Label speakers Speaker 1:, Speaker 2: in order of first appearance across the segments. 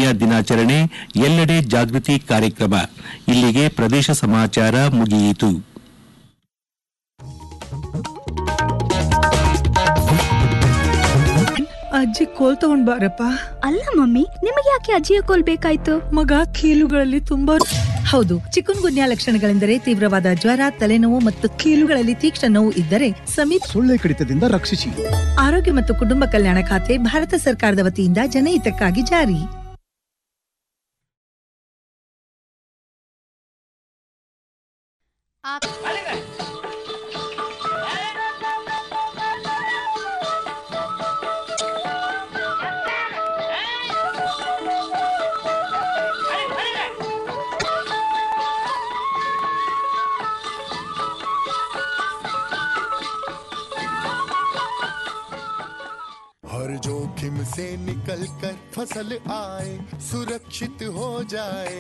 Speaker 1: Anaemia ದಿನಾಚರಣೆ ಎಲ್ಲೆಡೆ ಜಾಗೃತಿ ಕಾರ್ಯಕ್ರಮ ಇಲ್ಲಿಗೆ ಪ್ರದೇಶ ಸಮಾಚಾರ ಮುಗಿಯಿತು
Speaker 2: ಅಜ್ಜಿ ಕೋಲ್ ತಗೊಂಡ್ ಬಾರಪ್ಪ
Speaker 3: ಅಲ್ಲ ಮಮ್ಮಿ ನಿಮಗೆ ಯಾಕೆ ಅಜ್ಜಿಯ ಕೋಲ್ ಬೇಕಾಯ್ತು
Speaker 2: ಮಗ ಕೀಲುಗಳಲ್ಲಿ ತುಂಬಾ ಹೌದು ಚಿಕನ್ ಗುನ್ಯಾ ಲಕ್ಷಣಗಳೆಂದರೆ ತೀವ್ರವಾದ ಜ್ವರ ತಲೆನೋವು ಮತ್ತು ಕೀಲುಗಳಲ್ಲಿ ತೀಕ್ಷ್ಣ ನೋವು ಇದ್ದರೆ ಸಮೀಪ
Speaker 4: ಸೊಳ್ಳೆ ಕಡಿತದಿಂದ ರಕ್ಷಿಸಿ
Speaker 2: ಆರೋಗ್ಯ ಮತ್ತು ಕುಟುಂಬ ಕಲ್ಯಾಣ ಖಾತೆ ಭಾರತ ಸರ್ಕಾರದ ವತಿಯಿಂದ ಜನಹಿತಕ್ಕಾಗಿ ಜಾರಿ
Speaker 5: हर जोखिम से निकल कर फसल आए सुरक्षित हो जाए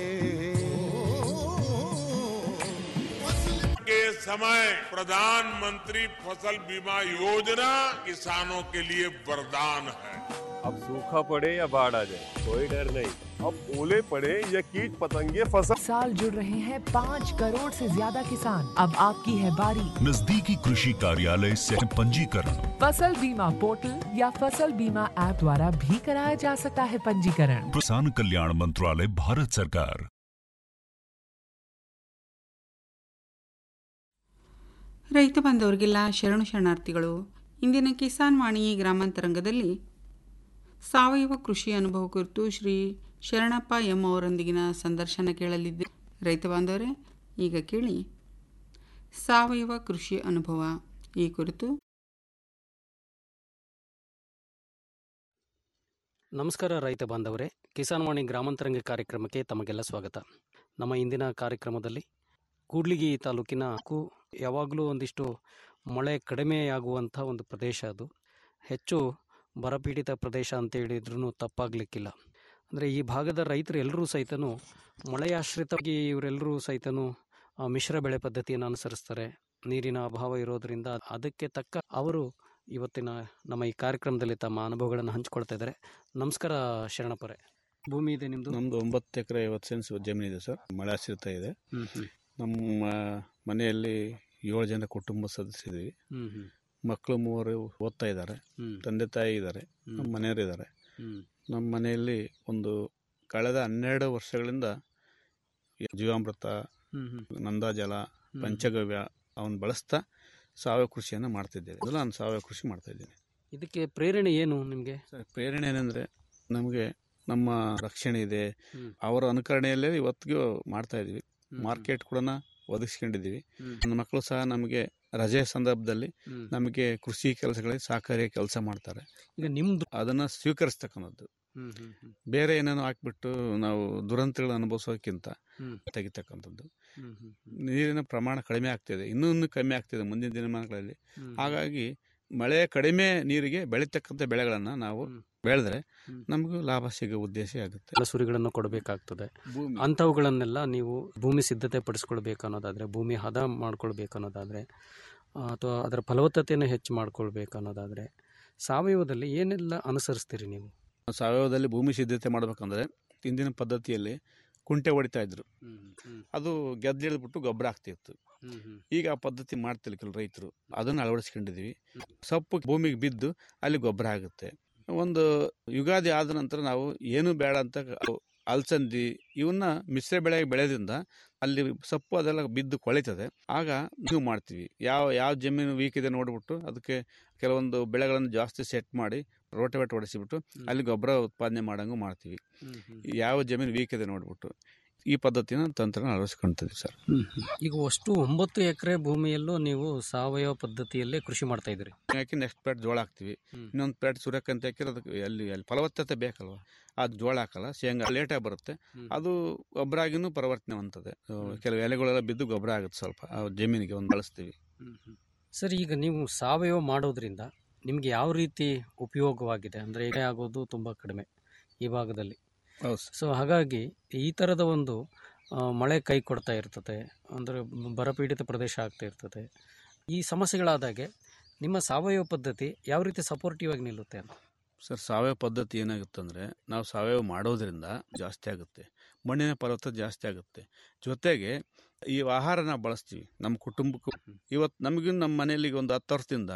Speaker 6: के समय प्रधानमंत्री फसल बीमा योजना किसानों के लिए वरदान है
Speaker 7: अब सूखा पड़े या बाढ़ आ जाए कोई डर नहीं अब ओले पड़े या कीट पतंगे फसल
Speaker 8: साल जुड़ रहे हैं पाँच करोड़ से ज्यादा किसान अब आपकी है बारी
Speaker 9: नजदीकी कृषि कार्यालय से पंजीकरण
Speaker 8: फसल बीमा पोर्टल या फसल बीमा ऐप द्वारा भी कराया जा सकता है पंजीकरण
Speaker 9: किसान कल्याण मंत्रालय भारत सरकार
Speaker 10: ರೈತ ಬಾಂಧವರಿಗೆಲ್ಲ ಶರಣು ಶರಣಾರ್ಥಿಗಳು ಇಂದಿನ ಕಿಸಾನ್ ವಾಣಿ ಗ್ರಾಮಾಂತರಂಗದಲ್ಲಿ ಸಾವಯವ ಕೃಷಿ ಅನುಭವ ಕುರಿತು ಶ್ರೀ ಶರಣಪ್ಪ ಎಂ ಅವರೊಂದಿಗಿನ ಸಂದರ್ಶನ ಕೇಳಲಿದ್ದೆ ರೈತ ಬಾಂಧವರೇ ಈಗ ಕೇಳಿ ಸಾವಯವ ಕೃಷಿ ಅನುಭವ ಈ ಕುರಿತು
Speaker 11: ನಮಸ್ಕಾರ ರೈತ ಬಾಂಧವರೇ ಕಿಸಾನ್ ವಾಣಿ ಗ್ರಾಮಾಂತರಂಗ ಕಾರ್ಯಕ್ರಮಕ್ಕೆ ತಮಗೆಲ್ಲ ಸ್ವಾಗತ ನಮ್ಮ ಇಂದಿನ ಕಾರ್ಯಕ್ರಮದಲ್ಲಿ ಕೂಡ್ಲಿಗಿ ತಾಲೂಕಿನ ಕು ಯಾವಾಗಲೂ ಒಂದಿಷ್ಟು ಮಳೆ ಕಡಿಮೆಯಾಗುವಂಥ ಒಂದು ಪ್ರದೇಶ ಅದು ಹೆಚ್ಚು ಬರಪೀಡಿತ ಪ್ರದೇಶ ಅಂತ ಹೇಳಿದ್ರೂ ತಪ್ಪಾಗಲಿಕ್ಕಿಲ್ಲ ಅಂದರೆ ಈ ಭಾಗದ ರೈತರು ಎಲ್ಲರೂ ಸಹಿತನು ಮಳೆಯಾಶ್ರಿತವಾಗಿ ಇವರೆಲ್ಲರೂ ಸಹಿತನು ಆ, ಮಿಶ್ರ ಬೆಳೆ ಪದ್ಧತಿಯನ್ನು ಅನುಸರಿಸ್ತಾರೆ ನೀರಿನ ಅಭಾವ ಇರೋದರಿಂದ ಅದಕ್ಕೆ ತಕ್ಕ ಅವರು ಇವತ್ತಿನ ನಮ್ಮ ಈ ಕಾರ್ಯಕ್ರಮದಲ್ಲಿ ತಮ್ಮ ಅನುಭವಗಳನ್ನು ಹಂಚಿಕೊಳ್ತಾ ಇದ್ದಾರೆ ನಮಸ್ಕಾರ ಶರಣಪ್ಪರೇ ಭೂಮಿ ಇದೆ ನಿಮ್ಮದು
Speaker 12: ನಮ್ದು ಒಂಬತ್ತು ಎಕರೆ ಐವತ್ತು ಸೆನ್ಸ್ ಜಮೀನಿದೆ ಸರ್ ಮಳೆ ಆಶ್ರಿತ ಇದೆ
Speaker 11: ಹ್ಮ್ ಹ್ಮ್.
Speaker 12: ನಮ್ಮ ಮನೆಯಲ್ಲಿ ಏಳು ಜನ ಕುಟುಂಬ ಸದಸ್ಯರಿದ್ದೀವಿ
Speaker 11: ಹ್ಮ್ ಹ್ಮ್.
Speaker 12: ಮಕ್ಕಳು ಮೂವರು ಓದ್ತಾ ಇದ್ದಾರೆ
Speaker 11: ಹ್ಮ್.
Speaker 12: ತಂದೆ ತಾಯಿ ಇದ್ದಾರೆ
Speaker 11: ಹ್ಮ್.
Speaker 12: ನಮ್ಮ ಮನೆಯವರು ಇದ್ದಾರೆ
Speaker 11: ಹ್ಮ್.
Speaker 12: ನಮ್ಮ ಮನೆಯಲ್ಲಿ ಒಂದು ಕಳೆದ ಹನ್ನೆರಡು ವರ್ಷಗಳಿಂದ ಈ ಜೀವಾಮೃತ
Speaker 11: ಹ್ಮ್ ಹ್ಮ್.
Speaker 12: ನಂದಾಜಲ ಪಂಚಗವ್ಯ ಅವನ್ನ ಬಳಸ್ತಾ ಸಾವಯವ ಕೃಷಿಯನ್ನು ಮಾಡ್ತಿದ್ದೇವೆ ಮೊದಲು ನಾನು ಸಾವಯವ ಕೃಷಿ ಮಾಡ್ತಾ ಇದ್ದೀನಿ
Speaker 11: ಇದಕ್ಕೆ ಪ್ರೇರಣೆ ಏನು ನಿಮಗೆ
Speaker 12: ಪ್ರೇರಣೆ ಏನಂದರೆ ನಮಗೆ ನಮ್ಮ ರಕ್ಷಣೆ ಇದೆ
Speaker 11: ಹ್ಮ್.
Speaker 12: ಅವರ ಅನುಕರಣೆಯಲ್ಲೇ ಇವತ್ತಿಗೂ ಮಾಡ್ತಾ ಇದ್ದೀವಿ
Speaker 11: ಹ್ಮ್.
Speaker 12: ಮಾರ್ಕೆಟ್ ಕೂಡ ಒದಗಿಸ್ಕೊಂಡಿದ್ದೀವಿ
Speaker 11: ಹ್ಮ್.
Speaker 12: ನನ್ನ ಮಕ್ಕಳು ಸಹ ನಮಗೆ ರಜೆ ಸಂದರ್ಭದಲ್ಲಿ
Speaker 11: ಹ್ಮ್.
Speaker 12: ನಮಗೆ ಕೃಷಿ ಕೆಲಸಗಳಿಗೆ ಸಹಕಾರಿ ಕೆಲಸ ಮಾಡ್ತಾರೆ
Speaker 11: ಈಗ ನಿಮ್ದು
Speaker 12: ಅದನ್ನು ಸ್ವೀಕರಿಸ್ತಕ್ಕಂಥದ್ದು
Speaker 11: ಹ್ಮ್ ಹ್ಮ್ ಹ್ಮ್.
Speaker 12: ಬೇರೆ ಏನೇನೋ ಹಾಕ್ಬಿಟ್ಟು ನಾವು ದುರಂತಗಳನ್ನು ಅನುಭವಿಸೋಕ್ಕಿಂತ
Speaker 11: ಹ್ಮ್.
Speaker 12: ತೆಗಿತಕ್ಕಂಥದ್ದು
Speaker 11: ಹ್ಮ್ ಹ್ಮ್ ಹ್ಮ್.
Speaker 12: ನೀರಿನ ಪ್ರಮಾಣ ಕಡಿಮೆ ಆಗ್ತಿದೆ ಇನ್ನೂ ಇನ್ನೂ ಕಮ್ಮಿ ಆಗ್ತಿದೆ ಮುಂದಿನ ದಿನಮಾನಗಳಲ್ಲಿ
Speaker 11: ಹ್ಮ್.
Speaker 12: ಹಾಗಾಗಿ ಮಳೆ ಕಡಿಮೆ ನೀರಿಗೆ ಬೆಳೀತಕ್ಕಂಥ ಬೆಳೆಗಳನ್ನು ನಾವು ಬೆಳೆದ್ರೆ
Speaker 11: ಹ್ಮ್.
Speaker 12: ನಮಗೂ ಲಾಭ ಸಿಗೋ ಉದ್ದೇಶ ಆಗುತ್ತೆ
Speaker 11: ಕಲಸುರಿಗಳನ್ನು ಕೊಡಬೇಕಾಗ್ತದೆ
Speaker 12: ಭೂಮಿ.
Speaker 11: ಅಂಥವುಗಳನ್ನೆಲ್ಲ ನೀವು ಭೂಮಿ ಸಿದ್ಧತೆ ಪಡಿಸ್ಕೊಳ್ಬೇಕು ಅನ್ನೋದಾದರೆ ಭೂಮಿ ಹದ ಮಾಡ್ಕೊಳ್ಬೇಕು ಅನ್ನೋದಾದರೆ ಅಥವಾ ಅದರ ಫಲವತ್ತತೆಯನ್ನು ಹೆಚ್ಚು ಮಾಡ್ಕೊಳ್ಬೇಕು ಅನ್ನೋದಾದರೆ ಸಾವಯವದಲ್ಲಿ ಏನೆಲ್ಲ ಅನುಸರಿಸ್ತೀರಿ ನೀವು
Speaker 12: ಸಾವಯವದಲ್ಲಿ ಭೂಮಿ ಸಿದ್ಧತೆ ಮಾಡಬೇಕಂದ್ರೆ ಹಿಂದಿನ ಪದ್ಧತಿಯಲ್ಲಿ ಕುಂಟೆ ಹೊಡಿತಾ ಇದ್ರು ಅದು ಗೆದ್ದಿಳಿದ್ಬಿಟ್ಟು ಗೊಬ್ಬರ ಆಗ್ತಿತ್ತು ಈಗ ಆ ಪದ್ಧತಿ ಮಾಡ್ತಿಲ್ಲ ಕೆಲವು ರೈತರು ಅದನ್ನು ಅಳವಡಿಸ್ಕೊಂಡಿದ್ದೀವಿ ಸೊಪ್ಪು ಭೂಮಿಗೆ ಬಿದ್ದು ಅಲ್ಲಿ ಗೊಬ್ಬರ ಆಗುತ್ತೆ ಒಂದು ಯುಗಾದಿ ಆದ ನಂತರ ನಾವು ಏನು ಬೇಡ ಅಂತ ಅಲಸಂದಿ ಇವನ್ನ ಮಿಶ್ರ ಬೆಳೆಗೆ ಬೆಳೆದ್ರಿಂದ ಅಲ್ಲಿ ಸೊಪ್ಪು ಅದೆಲ್ಲ ಬಿದ್ದು ಕೊಳಿತದೆ ಆಗ ನೀವು ಮಾಡ್ತೀವಿ ಯಾವ ಯಾವ ಜಮೀನು ವೀಕ್ ಇದೆ ನೋಡ್ಬಿಟ್ಟು ಅದಕ್ಕೆ ಕೆಲವೊಂದು ಬೆಳೆಗಳನ್ನು ಜಾಸ್ತಿ ಸೆಟ್ ಮಾಡಿ ರೋಟವೇಟ್ ಹೊಡಿಸಿಬಿಟ್ಟು ಅಲ್ಲಿ ಗೊಬ್ಬರ ಉತ್ಪಾದನೆ ಮಾಡಂಗೂ ಮಾಡ್ತೀವಿ ಯಾವ ಜಮೀನು ವೀಕ್ ಇದೆ ನೋಡ್ಬಿಟ್ಟು ಈ ಪದ್ಧತಿನ ತಂತ್ರನ ಅಳವಡಿಸ್ಕೊಂತೀವಿ ಸರ್
Speaker 11: ಈಗ ಅಷ್ಟು ಒಂಬತ್ತು ಎಕರೆ ಭೂಮಿಯಲ್ಲೂ ನೀವು ಸಾವಯವ ಪದ್ಧತಿಯಲ್ಲೇ ಕೃಷಿ ಮಾಡ್ತಾ ಇದ್ದೀರಿ
Speaker 12: ಹಾಕಿ ನೆಕ್ಸ್ಟ್ ಪ್ಲೇಟ್ ಜೋಳ ಹಾಕ್ತಿವಿ ಇನ್ನೊಂದು ಪ್ಲೇಟ್ ಸೂರ್ಯಕಾಂತಿ ಹಾಕಿದ್ರೆ ಅದಕ್ಕೆ ಅಲ್ಲಿ ಅಲ್ಲಿ ಫಲವತ್ತತೆ ಬೇಕಲ್ವ ಅದು ಜೋಳ ಹಾಕಲ್ಲ ಶೇಂಗಾ ಲೇಟಾಗಿ ಬರುತ್ತೆ ಅದು ಗೊಬ್ಬರ ಆಗಿನೂ ಪರಿವರ್ತನೆ ಕೆಲವು ಎಲೆಗಳೆಲ್ಲ ಬಿದ್ದು ಗೊಬ್ಬರ ಆಗುತ್ತೆ ಸ್ವಲ್ಪ ಆ ಜಮೀನಿಗೆ ಒಂದು ಬಳಸ್ತೀವಿ
Speaker 11: ಸರ್ ಈಗ ನೀವು ಸಾವಯವ ಮಾಡೋದ್ರಿಂದ ನಿಮಗೆ ಯಾವ ರೀತಿ ಉಪಯೋಗವಾಗಿದೆ ಅಂದರೆ ಎಡೆ ಆಗೋದು ತುಂಬ ಕಡಿಮೆ ಈ ಭಾಗದಲ್ಲಿ
Speaker 12: ಹೌದು
Speaker 11: ಸೊ ಹಾಗಾಗಿ ಈ ಥರದ ಒಂದು ಆ, ಮಳೆ ಕೈ ಕೊಡ್ತಾ ಇರ್ತದೆ ಅಂದರೆ ಬರಪೀಡಿತ ಪ್ರದೇಶ ಆಗ್ತಾ ಇರ್ತದೆ ಈ ಸಮಸ್ಯೆಗಳಾದಾಗೆ ನಿಮ್ಮ ಸಾವಯವ ಪದ್ಧತಿ ಯಾವ ರೀತಿ ಸಪೋರ್ಟಿವ್ ಆಗಿ ನಿಲ್ಲುತ್ತೆ ಅಂತ
Speaker 12: ಸರ್ ಸಾವಯವ ಪದ್ಧತಿ ಏನಾಗುತ್ತಂದ್ರೆ ನಾವು ಸಾವಯವ ಮಾಡೋದ್ರಿಂದ ಜಾಸ್ತಿ ಆಗುತ್ತೆ ಮಣ್ಣಿನ ಫಲವತ್ತತೆ ಜಾಸ್ತಿ ಆಗುತ್ತೆ ಜೊತೆಗೆ ಈ ಆಹಾರ ನಾವು ಬಳಸ್ತೀವಿ ನಮ್ಮ ಕುಟುಂಬಕ್ಕೂ ಇವತ್ತು ನಮಗೂ ನಮ್ಮ ಮನೆಯಲ್ಲಿ ಈಗ ಒಂದು ಹತ್ತು ವರ್ಷದಿಂದ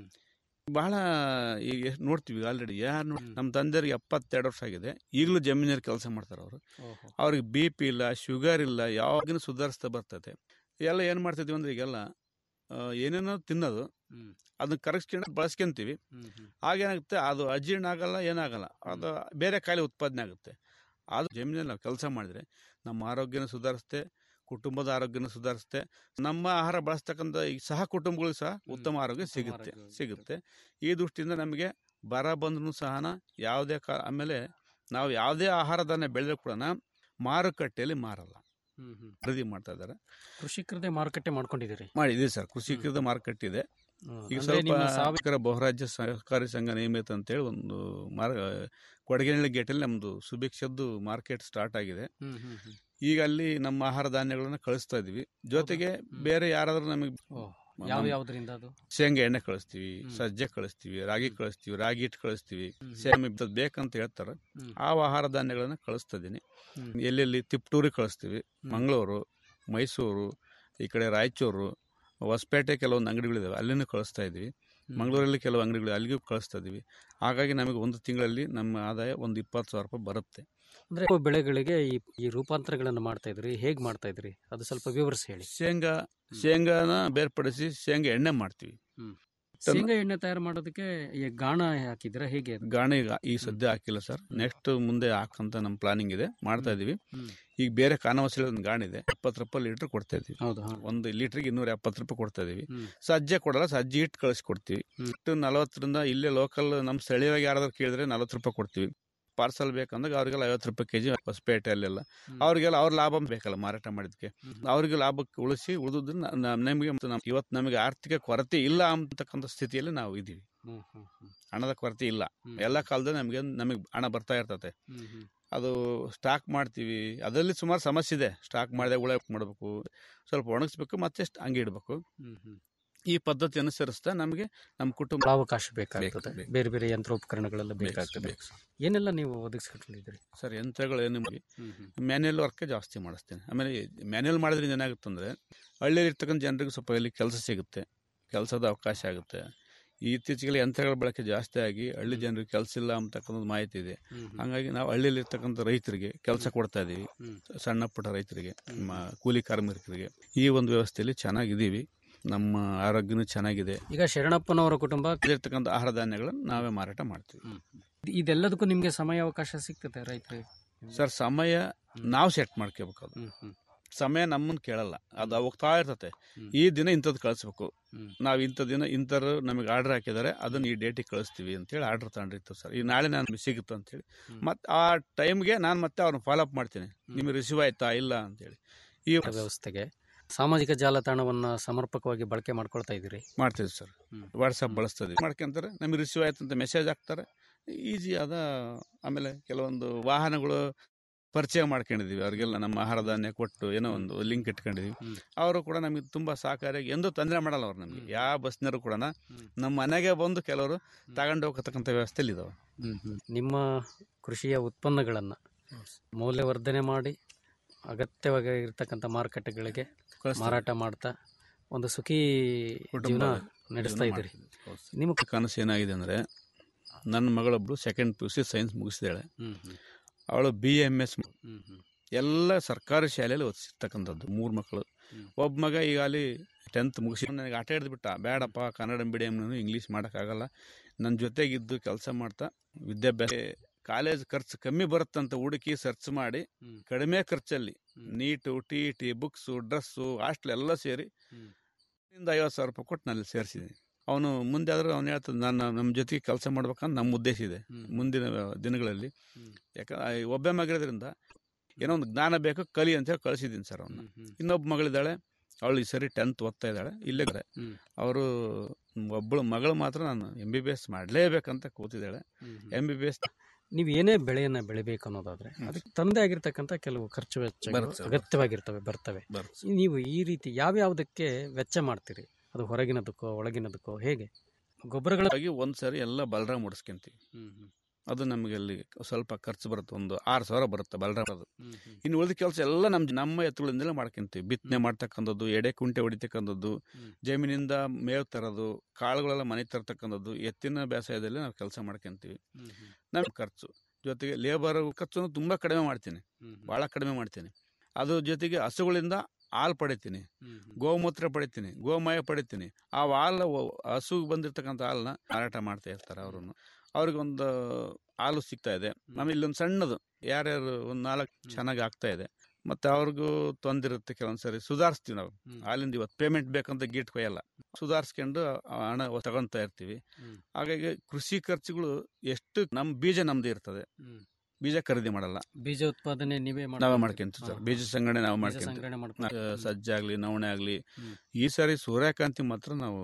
Speaker 12: ಬಹಳ ಈಗ ಎಷ್ಟ್ ನೋಡ್ತೀವಿ ಆಲ್ರೆಡಿ ಯಾರು ನೋಡಿ ನಮ್ಮ ತಂದೆಯವ್ರಿಗೆ ಎಪ್ಪತ್ತೆರಡು ವರ್ಷ ಆಗಿದೆ ಈಗಲೂ ಜಮೀನಲ್ಲಿ ಕೆಲಸ ಮಾಡ್ತಾರೆ ಅವರು ಅವ್ರಿಗೆ ಬಿ ಪಿ ಇಲ್ಲ ಶುಗರ್ ಇಲ್ಲ ಯಾವಾಗಿನೂ ಸುಧಾರಿಸ್ತಾ ಬರ್ತದೆ ಎಲ್ಲ ಏನು ಮಾಡ್ತಿದ್ವಿ ಅಂದ್ರೆ ಈಗೆಲ್ಲ ಆ, ಏನೇನೋ ತಿನ್ನೋದು ಅದನ್ನ ಕರಗಿಸ್ಕೊಂಡು ಬಳಸ್ಕೊಂತೀವಿ ಆಗೇನಾಗುತ್ತೆ ಅದು ಅಜೀರ್ಣ ಆಗಲ್ಲ ಏನಾಗಲ್ಲ ಅದು ಬೇರೆ ಕಾಯಿಲೆ ಉತ್ಪಾದನೆ ಆಗುತ್ತೆ ಅದು ಜಮೀನಲ್ಲಿ ನಾವು ಕೆಲಸ ಮಾಡಿದ್ರೆ ನಮ್ಮ ಆರೋಗ್ಯನ ಸುಧಾರಿಸುತ್ತೆ ಕುಟುಂಬದ ಆರೋಗ್ಯನ ಸುಧಾರಿಸುತ್ತೆ ನಮ್ಮ ಆಹಾರ ಬಳಸ್ತಕ್ಕಂಥ ಈ ಸಹ ಕುಟುಂಬಗಳಿಗೂ ಸಹ ಉತ್ತಮ ಆರೋಗ್ಯ ಸಿಗುತ್ತೆ ಸಿಗುತ್ತೆ ಈ ದೃಷ್ಟಿಯಿಂದ ನಮಗೆ ಬರ ಬಂದ್ರೂ ಸಹನ ಯಾವುದೇ ಕಾ ಆಮೇಲೆ ನಾವು ಯಾವುದೇ ಆಹಾರದನ್ನ ಬೆಳೆದ್ರು ಕೂಡ ಮಾರುಕಟ್ಟೆಯಲ್ಲಿ ಮಾರಲ್ಲ ಖರೀದಿ ಮಾಡ್ತಾ ಇದ್ದಾರೆ
Speaker 11: ಕೃಷಿಕರದೇ ಮಾರುಕಟ್ಟೆ ಮಾಡ್ಕೊಂಡಿದ್ದೀರಿ
Speaker 12: ಮಾಡಿದ್ದೀವಿ ಸರ್ ಕೃಷಿಕರದ ಮಾರುಕಟ್ಟೆ ಇದೆ
Speaker 11: ಹ್ಮ್.
Speaker 12: ಈಗ
Speaker 11: ಅಂದ್ರೆ
Speaker 12: ಸ್ವಲ್ಪ
Speaker 11: ನಿಮ್ಮ ಸಾವ-
Speaker 12: ಕೃಷಿಕರ ಬಹುರಾಜ್ಯ ಸಹಕಾರಿ ಸಂಘ ನಿಯಮಿತ ಅಂತೇಳಿ ಒಂದು ಮಾರ್ ಕೊಡಗಿನಹಳ್ಳಿ ಗೇಟಲ್ಲಿ ನಮ್ಮದು ಸುಭಿಕ್ಷದ್ದು ಮಾರ್ಕೆಟ್ ಸ್ಟಾರ್ಟ್ ಆಗಿದೆ
Speaker 11: ಹ್ಮ್, ಹ್ಮ್, ಹ್ಮ್.
Speaker 12: ಈಗ ಅಲ್ಲಿ ನಮ್ಮ ಆಹಾರ ಧಾನ್ಯಗಳನ್ನ ಕಳಿಸ್ತಾ ಇದೀವಿ ಜೊತೆಗೆ ಬೇರೆ ಯಾರಾದ್ರೂ ನಮಗೆ
Speaker 11: ಯಾವ ಯಾವ್ದ್ರಿಂದ ಅದು
Speaker 12: ಶೇಂಗಾ ಎಣ್ಣೆ ಕಳಿಸ್ತೀವಿ ಸಜ್ಜೆ ಕಳಿಸ್ತೀವಿ ರಾಗಿ ಕಳಿಸ್ತೀವಿ ರಾಗಿ ಹಿಟ್ಟು ಕಳಿಸ್ತೀವಿ ಸೇಮೆ ಬಿತ್ತದ್ ಬೇಕಂತ ಹೇಳ್ತಾರೆ ಆ ಆಹಾರ ಧಾನ್ಯಗಳನ್ನ ಕಳಿಸ್ತಾ ಇದೀನಿ ಎಲ್ಲೆಲ್ಲಿ ತಿಪ್ಟೂರಿಗೆ ಕಳಿಸ್ತೀವಿ ಮಂಗಳೂರು ಮೈಸೂರು ಈ ಕಡೆ ರಾಯಚೂರು ಹೊಸಪೇಟೆ ಕೆಲವೊಂದು ಅಂಗಡಿಗಳಿದಾವೆ ಅಲ್ಲಿನೂ ಕಳಿಸ್ತಾ ಇದ್ದೀವಿ ಮಂಗಳೂರಲ್ಲಿ ಕೆಲವು ಅಂಗಡಿಗಳು ಅಲ್ಲಿಗೂ ಕಳಿಸ್ತಾ ಇದ್ದೀವಿ ಹಾಗಾಗಿ ನಮಗೆ ಒಂದು ತಿಂಗಳಲ್ಲಿ ನಮ್ಮ ಆದಾಯ ಒಂದು ಇಪ್ಪತ್ತು ಸಾವಿರ ರೂಪಾಯಿ ಬರುತ್ತೆ
Speaker 11: ಅಂದ್ರೆ ಬೆಳೆಗಳಿಗೆ ಈ ಈ ರೂಪಾಂತರಗಳನ್ನು ಮಾಡ್ತಾ ಇದ್ರಿ ಹೇಗ್ ಮಾಡ್ತಾ ಇದ್ರಿ ಅದು ಸ್ವಲ್ಪ ವಿವರಿಸಿ ಹೇಳಿ
Speaker 12: ಶೇಂಗಾ ಶೇಂಗಾನ ಬೇರ್ಪಡಿಸಿ ಶೇಂಗಾ ಎಣ್ಣೆ ಮಾಡ್ತೀವಿ
Speaker 11: ಶೇಂಗಾ ಎಣ್ಣೆ ತಯಾರು ಮಾಡೋದಕ್ಕೆ ಈ ಗಾಣ ಹಾಕಿದ್ರೆ ಹೇಗೆ ಅದು?
Speaker 12: ಗಾಣ ಈಗ ಈ ಸದ್ಯ ಹಾಕಿಲ್ಲ ಸರ್ ನೆಕ್ಸ್ಟ್ ಮುಂದೆ ಹಾಕಂತ ನಮ್ಮ ಪ್ಲಾನಿಂಗ್ ಇದೆ ಮಾಡ್ತಾ ಇದೀವಿ ಈಗ ಬೇರೆ ಕಾನವಸಿಲ ಒಂದು ಗಾಣ ಇದೆ ಎಪ್ಪತ್ತು ರೂಪಾಯಿ ಲೀಟರ್ ಕೊಡ್ತಾ ಇದೀವಿ ಒಂದು ಲೀಟರ್ಗೆ ಇನ್ನೂರ ಎಪ್ಪತ್ತು ರೂಪಾಯಿ ಕೊಡ್ತಾ ಇದೀವಿ ಸಜ್ಜೆ ಕೊಡಲ್ಲ ಸಜ್ಜೆ ಹಿಟ್ಟು ಕಳಿಸಿ ಕೊಡ್ತೀವಿ ಹಿಟ್ಟು ನಲವತ್ತರಿಂದ ಇಲ್ಲೇ ಲೋಕಲ್ ನಮ್ಮ ಸ್ಥಳೀಯವಾಗಿ ಯಾರಾದ್ರೂ ಕೇಳಿದ್ರೆ ನಲವತ್ತು ರೂಪಾಯಿ ಕೊಡ್ತೀವಿ ಪಾರ್ಸಲ್ ಬೇಕಂದಾಗ ಅವ್ರಿಗೆಲ್ಲ ಐವತ್ತು ರೂಪಾಯಿ ಕೆಜಿ ಹೊಸಪೇಟೆ ಅಲ್ಲೆಲ್ಲ ಅವ್ರಿಗೆಲ್ಲ ಅವ್ರ ಲಾಭ ಬೇಕಲ್ಲ ಮಾರಾಟ ಮಾಡಿದ್ಕೆ ಅವ್ರಿಗೆ ಲಾಭಕ್ಕೆ ಉಳಿಸಿ ಉಳಿದುದನ್ನ ನಮಗೆ ಇವತ್ತು ನಮಗೆ ಆರ್ಥಿಕ ಕೊರತೆ ಇಲ್ಲ ಅಂತಕ್ಕಂಥ ಸ್ಥಿತಿಯಲ್ಲಿ ನಾವು ಇದೀವಿ
Speaker 11: ಹ್ಮ್, ಹ್ಮ್, ಹ್ಮ್.
Speaker 12: ಹಣದ ಕೊರತೆ ಇಲ್ಲ ಎಲ್ಲ ಕಾಲದಲ್ಲಿ ನಮಗೆ ನಮಗೆ ಹಣ ಬರ್ತಾ ಇರ್ತತೆ
Speaker 11: ಹ್ಮ್, ಹ್ಮ್.
Speaker 12: ಅದು ಸ್ಟಾಕ್ ಮಾಡ್ತೀವಿ ಅದರಲ್ಲಿ ಸುಮಾರು ಸಮಸ್ಯೆ ಇದೆ ಸ್ಟಾಕ್ ಮಾಡಿದೆ ಉಳ ಮಾಡಬೇಕು ಸ್ವಲ್ಪ ಒಣಗಿಸ್ಬೇಕು ಮತ್ತೆ ಸ್ಟ್- ಹಂಗೆ ಇಡಬೇಕು
Speaker 11: ಹ್ಮ್, ಹ್ಮ್.
Speaker 12: ಈ ಪದ್ಧತಿ ಅನುಸರಿಸ್ತಾ ನಮಗೆ ನಮ್ಮ ಕುಟುಂಬ
Speaker 11: ಅವಕಾಶ ಬೇಕಾಗ್ತದೆ ಬೇರೆ ಬೇರೆ ಯಂತ್ರೋಪಕರಣಗಳೆಲ್ಲ ಬೇಕಾಗ್ತದೆ ಏನೆಲ್ಲ ನೀವು ಒದಗಿಸ್ಕೊಂಡಿದ್ದೀರಿ
Speaker 12: ಸರ್ ಯಂತ್ರಗಳು ಏನು
Speaker 11: ಹ್ಮ್, ಹ್ಮ್.
Speaker 12: ಮ್ಯಾನ್ಯಲ್ ವರ್ಕ್ ಜಾಸ್ತಿ ಮಾಡಿಸ್ತೇನೆ ಆಮೇಲೆ ಮ್ಯಾನ್ಯಲ್ ಮಾಡೋದ್ರಿಂದ ಏನಾಗುತ್ತೆ ಅಂದರೆ ಹಳ್ಳಿಯಲ್ಲಿ ಇರ್ತಕ್ಕಂಥ ಜನರಿಗೆ ಸ್ವಲ್ಪ ಇಲ್ಲಿ ಕೆಲಸ ಸಿಗುತ್ತೆ ಕೆಲಸದ ಅವಕಾಶ ಆಗುತ್ತೆ ಈ ಇತ್ತೀಚೆಗೆ ಯಂತ್ರಗಳ ಬಳಕೆ ಜಾಸ್ತಿ ಆಗಿ ಹಳ್ಳಿ ಜನರಿಗೆ ಕೆಲಸ ಇಲ್ಲ ಅಂತಕ್ಕಂಥದ್ದು ಮಾಹಿತಿ ಇದೆ ಹಾಗಾಗಿ ನಾವು ಹಳ್ಳಿಯಲ್ಲಿ ಇರ್ತಕ್ಕಂಥ ರೈತರಿಗೆ ಕೆಲಸ ಕೊಡ್ತಾ ಇದ್ದೀವಿ ಸಣ್ಣ ಪುಟ್ಟ ರೈತರಿಗೆ ನಮ್ಮ ಕೂಲಿ ಕಾರ್ಮಿಕರಿಗೆ ಈ ಒಂದು ವ್ಯವಸ್ಥೆಯಲ್ಲಿ ಚೆನ್ನಾಗಿದ್ದೀವಿ ನಮ್ಮ ಆರೋಗ್ಯನೂ ಚೆನ್ನಾಗಿದೆ
Speaker 11: ಈಗ ಶರಣಪ್ಪನವರ ಕುಟುಂಬ
Speaker 12: ಇರ್ತಕ್ಕಂಥ ಆಹಾರ ಧಾನ್ಯಗಳನ್ನು ನಾವೇ ಮಾರಾಟ ಮಾಡ್ತೀವಿ
Speaker 11: ಇದೆಲ್ಲದಕ್ಕೂ ನಿಮ್ಗೆ ಸಮಯ ಅವಕಾಶ ಸಿಗ್ತದೆ ರೈತರಿಗೆ
Speaker 12: ಸರ್ ಸಮಯ ನಾವು ಸೆಟ್ ಮಾಡ್ಕೋಬೇಕು ಅದು ಸಮಯ ನಮ್ಮನ್ನು ಕೇಳಲ್ಲ ಅದು ಹೋಗ್ತಾ ಇರ್ತತೆ ಈ ದಿನ ಇಂಥದ್ದು ಕಳಿಸ್ಬೇಕು ನಾವು ಇಂಥ ದಿನ ಇಂಥರು ನಮಗೆ ಆರ್ಡರ್ ಹಾಕಿದ್ದಾರೆ ಅದನ್ನ ಈ ಡೇಟಿಗೆ ಕಳಿಸ್ತೀವಿ ಅಂತೇಳಿ ಆರ್ಡರ್ ತಗೊಂಡಿರ್ತೀವಿ ಸರ್ ಈ ನಾಳೆ ನಾನು ಸಿಗುತ್ತೆ ಅಂತೇಳಿ ಮತ್ತೆ ಆ ಟೈಮ್ಗೆ ನಾನು ಮತ್ತೆ ಅವ್ರನ್ನ ಫಾಲೋ ಅಪ್ ಮಾಡ್ತೀನಿ ನಿಮಗೆ ರಿಸೀವ್ ಆಯ್ತಾ ಇಲ್ಲ ಅಂತೇಳಿ ಈ
Speaker 11: ವ್ಯವಸ್ಥೆಗೆ ಸಾಮಾಜಿಕ ಜಾಲತಾಣವನ್ನ ಸಮರ್ಪಕವಾಗಿ ಬಳಕೆ ಮಾಡ್ಕೊಳ್ತಾ ಇದ್ದೀರಿ
Speaker 12: ಮಾಡ್ತೀವಿ ಸರ್ ವಾಟ್ಸಪ್ ಬಳಸ್ತೀವಿ ಮಾಡ್ಕೊಂತಾರೆ ನಮಗೆ ರಿಸೀವ್ ಆಯ್ತು ಅಂತ ಮೆಸೇಜ್ ಹಾಕ್ತಾರೆ ಈಸಿ ಆದ ಆಮೇಲೆ ಕೆಲವೊಂದು ವಾಹನಗಳು ಪರಿಚಯ ಮಾಡ್ಕೊಂಡಿದೀವಿ ಅವ್ರಿಗೆಲ್ಲ ನಮ್ಮ ಆಹಾರ ಧಾನ್ಯ ಕೊಟ್ಟು ಏನೋ ಒಂದು ಲಿಂಕ್ ಇಟ್ಕೊಂಡಿದೀವಿ ಅವರು ಕೂಡ ನಮಗೆ ತುಂಬಾ ಸಹಕಾರಿಯಾಗಿ ಎಂದೂ ತೊಂದರೆ ಮಾಡಲ್ಲ ಅವ್ರು ನಮಗೆ ಯಾವ ಬಸ್ನವರು ಕೂಡ ನಮ್ಮ ಮನೆಗೆ ಬಂದು ಕೆಲವರು ತಗೊಂಡು ಹೋಗತಕ್ಕಂಥ ವ್ಯವಸ್ಥೆಯಲ್ಲಿ ಇದಾವೆ
Speaker 11: ನಿಮ್ಮ ಕೃಷಿಯ ಉತ್ಪನ್ನಗಳನ್ನು ಮೌಲ್ಯವರ್ಧನೆ ಮಾಡಿ ಅಗತ್ಯವಾಗಿ ಇರ್ತಕ್ಕಂಥ ಮಾರುಕಟ್ಟೆಗಳಿಗೆ ಮಾರಾಟ ಮಾಡ್ತಾ ಒಂದು ಸುಖಿ ಜೀವನ ನಡೆಸ್ತಾ ಇದ್ದೀರಿ ನಿಮ್ಮ
Speaker 12: ಕನಸು ಏನಾಗಿದೆ ಅಂದರೆ ನನ್ನ ಮಗಳೊಬ್ಳು second P U C science ಮುಗಿಸಿದಾಳೆ ಅವಳು ಬಿ ಎಮ್ ಎಸ್ ಎಲ್ಲ ಸರ್ಕಾರಿ ಶಾಲೆಯಲ್ಲಿ ಓದಿಸಿರ್ತಕ್ಕಂಥದ್ದು ಮೂರು ಮಕ್ಕಳು ಒಬ್ಬ ಮಗ ಈಗ ಅಲ್ಲಿ ಟೆಂತ್ ಮುಗಿಸಿ ನನಗೆ ಆಟ ಹಿಡಿದ್ಬಿಟ್ಟ ಬೇಡಪ್ಪ ಕನ್ನಡ ಮೀಡಿಯಮ್ನು ಇಂಗ್ಲೀಷ್ ಮಾಡೋಕ್ಕಾಗಲ್ಲ ನನ್ನ ಜೊತೆಗಿದ್ದು ಕೆಲಸ ಮಾಡ್ತಾ ವಿದ್ಯಾಭ್ಯಾಸ ಕಾಲೇಜ್ ಖರ್ಚು ಕಮ್ಮಿ ಬರುತ್ತಂತ ಹುಡುಕಿ ಸರ್ಚ್ ಮಾಡಿ ಕಡಿಮೆ ಖರ್ಚಲ್ಲಿ neat T T books dress hostel ಎಲ್ಲ ಸೇರಿ ಇಂದ ಐವತ್ತು ಸಾವಿರ ರೂಪಾಯಿ ಕೊಟ್ಟು ನಲ್ಲಿ ಸೇರಿಸಿದ್ದೀನಿ ಅವನು ಮುಂದೆ ಆದರೂ ಅವ್ನು ಹೇಳ್ತದೆ ನಾನು ನಮ್ಮ ಜೊತೆಗೆ ಕೆಲಸ ಮಾಡ್ಬೇಕಂತ ನಮ್ಮ ಉದ್ದೇಶ ಇದೆ ಮುಂದಿನ ದಿನಗಳಲ್ಲಿ ಯಾಕಂದ್ರೆ ಒಬ್ಬ ಮಗಳಿದ್ರಿಂದ ಏನೋ ಒಂದು ಜ್ಞಾನ ಬೇಕು ಕಲಿ ಅಂತ ಹೇಳಿ ಕಳಿಸಿದ್ದೀನಿ ಸರ್ ಅವನ್ನ ಇನ್ನೊಬ್ಬ ಮಗಳಿದ್ದಾಳೆ ಅವಳು ಈ ಸರಿ ಟೆಂತ್ ಓದ್ತಾ ಇದ್ದಾಳೆ ಇಲ್ಲೇ ಅವರು ಒಬ್ಬಳು ಮಗಳು ಮಾತ್ರ ನಾನು ಎಂ ಬಿ ಬಿ ಎಸ್ ಮಾಡಲೇಬೇಕಂತ ಕೂತಿದ್ದಾಳೆ ಎಂ ಬಿ ಬಿ ಎಸ್
Speaker 11: ನೀವು ಏನೇ ಬೆಳೆಯನ್ನ ಬೆಳಿಬೇಕು ಅನ್ನೋದಾದ್ರೆ ಅದಕ್ಕೆ ತಂದೆ ಆಗಿರ್ತಕ್ಕಂಥ ಕೆಲವು ಖರ್ಚು ವೆಚ್ಚಗಳು
Speaker 12: ಬರುತ್ತೆ,
Speaker 11: ಅಗತ್ಯವಾಗಿರ್ತವೆ ಬರ್ತವೆ
Speaker 12: ಬರುತ್ತೆ.
Speaker 11: ನೀವು ಈ ರೀತಿ ಯಾವ್ಯಾವುದಕ್ಕೆ ವೆಚ್ಚ ಮಾಡ್ತೀರಿ ಅದು ಹೊರಗಿನದಕ್ಕೋ ಒಳಗಿನದಕ್ಕೋ ಹೇಗೆ ಗೊಬ್ಬರಗಳ
Speaker 12: ಒಂದು ಸರಿ ಎಲ್ಲ ಬಲರಾಮ್ ಹೊಡಿಸ್ಕೊಂತೀವಿ ಅದು ನಮಗೆ ಅಲ್ಲಿ ಸ್ವಲ್ಪ ಖರ್ಚು ಬರುತ್ತೆ ಒಂದು ಆರು ಸಾವಿರ ಬರುತ್ತೆ ಬಲರಾಮ್ ಅದು ಇನ್ನು ಉಳಿದ ಕೆಲಸ ಎಲ್ಲ ನಮ್ಮ ನಮ್ಮ ಎತ್ತುಗಳಿಂದಲೇ ಮಾಡ್ಕೊಂತೀವಿ ಬಿತ್ತನೆ ಮಾಡ್ತಕ್ಕಂಥದ್ದು ಎಡೆ ಕುಂಟೆ ಹೊಡಿತಕ್ಕಂಥದ್ದು ಜಮೀನಿಂದ ಮೇವು ತರೋದು ಕಾಳುಗಳೆಲ್ಲ ಮನೆ ತರ್ತಕ್ಕಂಥದ್ದು ಎತ್ತಿನ ಬೇಸಾಯದಲ್ಲಿ ನಾವು ಕೆಲಸ ಮಾಡ್ಕೊಂತೀವಿ ನಮ್ಗೆ ಖರ್ಚು ಜೊತೆಗೆ ಲೇಬರ್ ಖರ್ಚು ತುಂಬ ಕಡಿಮೆ ಮಾಡ್ತೀನಿ ಭಾಳ ಕಡಿಮೆ ಮಾಡ್ತೀನಿ ಅದ್ರ ಜೊತೆಗೆ ಹಸುಗಳಿಂದ ಹಾಲು ಪಡಿತೀನಿ ಗೋಮೂತ್ರ ಪಡಿತೀನಿ ಗೋಮಯ ಪಡಿತೀನಿ ಆ ಹಾಲು ಹಸು ಬಂದಿರ್ತಕ್ಕಂಥ ಹಾಲನ್ನ ಮಾರಾಟ ಮಾಡ್ತಾ ಇರ್ತಾರೆ ಅವ್ರನ್ನು ಅವ್ರಿಗೊಂದು ಹಾಲು ಸಿಗ್ತಾ ಇದೆ ಆಮೇಲೆ ಇಲ್ಲೊಂದು ಸಣ್ಣದು ಯಾರ್ಯಾರು ಒಂದು ನಾಲ್ಕು ಚೆನ್ನಾಗಿ ಆಗ್ತಾ ಇದೆ ಮತ್ತೆ ಅವ್ರಿಗೂ ತೊಂದಿರುತ್ತೆ ಕೆಲವೊಂದು ಸರಿ ಸುಧಾರಿಸ್ತೀವಿ ನಾವು ಹಾಲಿಂದ ಇವತ್ತು ಪೇಮೆಂಟ್ ಬೇಕಂತ ಗೀಟ್ ಕೊಯ್ಯಲ್ಲ ಸುಧಾರಿಸ್ಕೊಂಡು ಆ ಹಣ ತಗೊಳ್ತಾ ಇರ್ತೀವಿ ಹಾಗಾಗಿ ಕೃಷಿ ಖರ್ಚುಗಳು ಎಷ್ಟು ನಮ್ಮ ಬೀಜ ನಮ್ದು ಇರ್ತದೆ ಬೀಜ ಖರೀದಿ ಮಾಡಲ್ಲ
Speaker 11: ಬೀಜ ಉತ್ಪಾದನೆ ನೀವೇ
Speaker 12: ನಾವೇ ಮಾಡ್ಕೊಂತೀವಿ ಸರ್ ಬೀಜ ಸಂಗ್ರಹಣೆ ನಾವು
Speaker 11: ಬೀಜ ಸಂಗ್ರಹಣೆ
Speaker 12: ಮಾಡ್ಕೊಂತೀವಿ
Speaker 11: ಮಾಡ್ಕೊಂತೀವಿ.
Speaker 12: ಆ, ಸಜ್ಜಾಗ್ಲಿ ನವಣೆ ಆಗ್ಲಿ ಈ ಸಾರಿ ಸೂರ್ಯಕಾಂತಿ ಮಾತ್ರ ನಾವು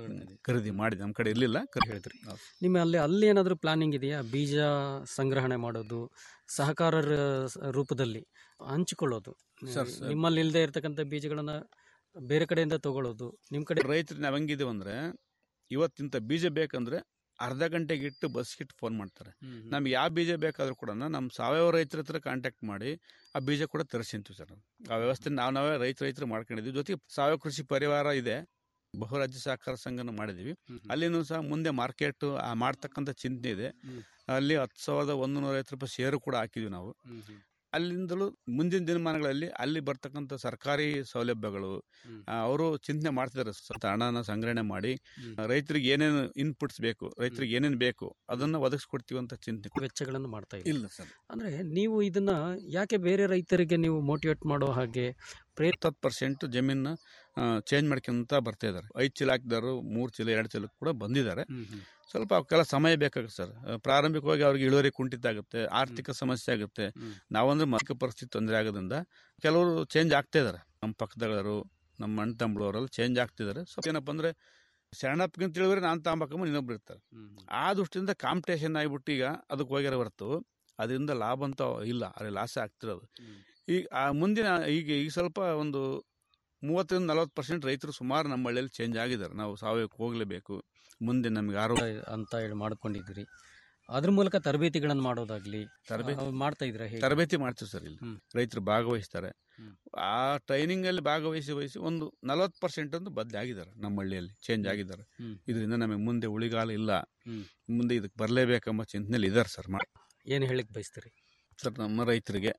Speaker 12: ಖರೀದಿ ಮಾಡಿದ್ವಿ ನಮ್ಮ ಕಡೆ ಇರ್ಲಿಲ್ಲ
Speaker 11: ಹೇಳಿದ್ರಿ ನಿಮ್ಮ ಅಲ್ಲಿ ಅಲ್ಲಿ ಏನಾದರೂ ಪ್ಲಾನಿಂಗ್ ಇದೆಯಾ ಬೀಜ ಸಂಗ್ರಹಣೆ ಮಾಡೋದು ಸಹಕಾರರ ಸ- ರೂಪದಲ್ಲಿ ಹಂಚಿಕೊಳ್ಳೋದು
Speaker 12: ಸರ್, ಸರ್.
Speaker 11: ನಿಮ್ಮಲ್ಲಿ ಇಲ್ಲದೆ ಇರತಕ್ಕಂಥ ಬೀಜಗಳನ್ನ ಬೇರೆ ಕಡೆಯಿಂದ ತಗೊಳ್ಳೋದು ನಿಮ್ಮ ಕಡೆ
Speaker 12: ರೈತರು ನಾವು ಹೆಂಗಿದೀವಿ ಅಂದ್ರೆ ಇವತ್ತಿಂತ ಬೀಜ ಬೇಕಂದ್ರೆ ಅರ್ಧ ಗಂಟೆಗೆ ಇಟ್ಟು ಬಸ್ಗಿಟ್ಟು ಫೋನ್ ಮಾಡ್ತಾರೆ ನಮ್ಗೆ ಯಾವ ಬೀಜ ಬೇಕಾದ್ರೂ ಕೂಡ ನಮ್ಮ ಸಾವಯವ ರೈತರ ಹತ್ರ ಕಾಂಟ್ಯಾಕ್ಟ್ ಮಾಡಿ ಆ ಬೀಜ ಕೂಡ ತರಿಸಿಂತೀವಿ ಸರ್ ನಾವು. ಆ ವ್ಯವಸ್ಥೆ ನಾವು ನಾವೇ ರೈತ ರೈತರು ಮಾಡ್ಕೊಂಡಿದ್ವಿ ಜೊತೆಗೆ ಸಾವಯವ ಕೃಷಿ ಪರಿವಾರ ಇದೆ ಬಹುರಾಜ್ಯ ಸಹಕಾರ ಸಂಘನ ಮಾಡಿದೀವಿ ಅಲ್ಲಿನೂ ಸಹ ಮುಂದೆ ಮಾರ್ಕೆಟ್ ಮಾಡ್ತಕ್ಕಂಥ ಚಿಂತನೆ ಇದೆ ಅಲ್ಲಿ ಹತ್ತು ಸಾವಿರದ ಒಂದು ನೂರ ಐವತ್ತು ರೂಪಾಯಿ ಶೇರು ಕೂಡ ಹಾಕಿದ್ವಿ ನಾವು ಅಲ್ಲಿಂದಲೂ ಮುಂದಿನ ದಿನಮಾನಗಳಲ್ಲಿ ಅಲ್ಲಿ ಬರ್ತಕ್ಕಂಥ ಸರ್ಕಾರಿ ಸೌಲಭ್ಯಗಳು ಅವರು ಚಿಂತನೆ ಮಾಡ್ತಿದ್ದಾರೆ ಸ್ವಲ್ಪ ಹಣನ ಸಂಗ್ರಹಣೆ ಮಾಡಿ ರೈತರಿಗೆ ಏನೇನು ಇನ್ಪುಟ್ಸ್ ಬೇಕು ರೈತರಿಗೆ ಏನೇನು ಬೇಕು ಅದನ್ನ ಒದಗಿಸ್ಕೊಡ್ತೀವಿ ಅಂತ ಚಿಂತನೆ
Speaker 11: ವೆಚ್ಚಗಳನ್ನು ಮಾಡ್ತಾ ಇದ್ದೀವಿ
Speaker 12: ಇಲ್ಲ ಸರ್
Speaker 11: ಅಂದ್ರೆ ನೀವು ಇದನ್ನ ಯಾಕೆ ಬೇರೆ ರೈತರಿಗೆ ನೀವು ಮೋಟಿವೇಟ್ ಮಾಡೋ ಹಾಗೆ
Speaker 12: ಹತ್ತು ಪರ್ಸೆಂಟ್ ಜಮೀನ ಚೇಂಜ್ ಮಾಡ್ಕೊಂತ ಬರ್ತಾ ಇದ್ದಾರೆ ಐದು ಚೀಲ ಹಾಕಿದಾರು ಮೂರು ಚೀಲ ಎರಡು ಚೀಲ ಕೂಡ ಬಂದಿದ್ದಾರೆ ಸ್ವಲ್ಪ ಅವಕ್ಕೆಲ್ಲ ಸಮಯ ಬೇಕಾಗುತ್ತೆ ಸರ್ ಪ್ರಾರಂಭಿಕವಾಗಿ ಅವ್ರಿಗೆ ಇಳುವರಿ ಕುಂಠಿತ ಆಗುತ್ತೆ ಆರ್ಥಿಕ ಸಮಸ್ಯೆ ಆಗುತ್ತೆ ನಾವಂದ್ರೆ ಮಾರ್ಕ ಪರಿಸ್ಥಿತಿ ತೊಂದರೆ ಆಗೋದ್ರಿಂದ ಕೆಲವರು ಚೇಂಜ್ ಆಗ್ತಾ ಇದ್ದಾರೆ ನಮ್ಮ ಪಕ್ಕದವರು ನಮ್ಮ ಅಣ್ಣ ತಮ್ಮಳವರೆಲ್ಲ ಚೇಂಜ್ ಆಗ್ತಿದ್ದಾರೆ ಸ್ವಲ್ಪ ಏನಪ್ಪ ಅಂದ್ರೆ ಶರಣಪ್ಪಗಿಂತ ಇಳುವರಿ ನಾನು ತಾಂಬಕಮ್ಮ ಇನ್ನೊಬ್ರು ಇರ್ತಾರೆ ಆ ದೃಷ್ಟಿಯಿಂದ ಕಾಂಪಿಟೇಷನ್ ಆಗಿಬಿಟ್ಟು ಈಗ ಅದಕ್ಕೆ ಹೋಗ್ಯಾರ ಹೊರತು ಅದರಿಂದ ಲಾಭ ಅಂತ ಇಲ್ಲ ಅಲ್ಲಿ ಲಾಸ್ ಆಗ್ತಿರೋದು ಈಗ ಆ ಮುಂದಿನ ಈಗ ಈಗ ಸ್ವಲ್ಪ ಒಂದು ಮೂವತ್ತರಿಂದ ನಲವತ್ತು ಪರ್ಸೆಂಟ್ ರೈತರು ಸುಮಾರು ನಮ್ಮ ಹಳ್ಳಿಯಲ್ಲಿ ಚೇಂಜ್ ಆಗಿದ್ದಾರೆ ನಾವು ಸಾವಯವಕ್ಕೆ ಹೋಗಲೇಬೇಕು ಮುಂದೆ ನಮಗೆ ಆರೋಗ್ಯ
Speaker 11: ಅಂತ ಹೇಳಿ ಮಾಡ್ಕೊಂಡಿದ್ದೀರಿ ಅದ್ರ ಮೂಲಕ ತರಬೇತಿಗಳನ್ನು ಮಾಡೋದಾಗ್ಲಿ
Speaker 12: ತರಬೇತಿ
Speaker 11: ಆ, ಮಾಡ್ತಾ ಇದ್ರ ಹೇಗೆ
Speaker 12: ತರಬೇತಿ ಮಾಡ್ತೀವಿ ಸರ್ ಇಲ್ಲಿ ರೈತರು ಭಾಗವಹಿಸ್ತಾರೆ ಆ ಟ್ರೈನಿಂಗ್ ಅಲ್ಲಿ ಭಾಗವಹಿಸಿ ವಹಿಸಿ ಒಂದು ನಲವತ್ತು ಪರ್ಸೆಂಟ್ ಅಂತ ಬದಲಾಗಿದ್ದಾರೆ ನಮ್ಮ ಹಳ್ಳಿಯಲ್ಲಿ ಚೇಂಜ್ ಆಗಿದ್ದಾರೆ ಇದರಿಂದ ನಮಗೆ ಮುಂದೆ ಉಳಿಗಾಲ ಇಲ್ಲ ಮುಂದೆ ಇದಕ್ಕೆ ಬರಲೇಬೇಕೆಂಬ ಚಿಂತನೆಯಲ್ಲಿ ಇದ್ದಾರೆ ಸರ್ ಮಾಡಿ
Speaker 11: ಏನು ಹೇಳಿಕ್ ಬಯಸ್ತೀರಿ
Speaker 12: ಸರ್ ನಮ್ಮ ರೈತರಿಗೆ